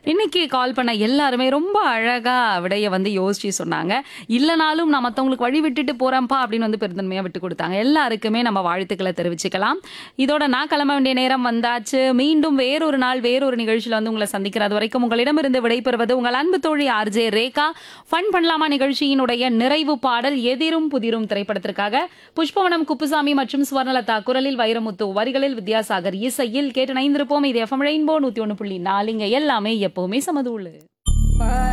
இன்னைக்கு கால் பண்ண எல்லாருமே ரொம்ப அழகா விடைய வந்து யோசிச்சு சொன்னாங்க இல்லனாலும் நான் மத்தவங்களுக்கு வழி விட்டுட்டு போறேன்ப்பா அப்படின்னு வந்து பெருந்தன்மையா விட்டு கொடுத்தாங்க எல்லாருக்குமே நம்ம வாழ்த்துக்களை தெரிவிச்சுக்கலாம் இதோட நான் கிளம்ப வேண்டிய நேரம் வந்தாச்சு மீண்டும் வேறொரு நாள் வேறொரு நிகழ்ச்சியில வந்து உங்களை சந்திக்கிறது வரைக்கும் உங்களிடமிருந்து விடைபெறுவது உங்கள் அன்பு தோழி ஆர்ஜே ரேகா ஃபன் பண்ணலாமா நிகழ்ச்சியினுடைய நிறைவு பாடல் எதிரும் புதிரும் திரைப்படத்திற்காக புஷ்பவனம் குப்புசாமி மற்றும் சுவர்ணலதா குரலில் வைரமுத்து வரிகளில் வித்யாசாகர் இசையில் கேட்டு நைந்திருப்போம் இது எஃப்எம் ரெயின்போ நூத்தி ஒன்று புள்ளி நாலுங்க எல்லாமே எப்பவுமே சமதூளு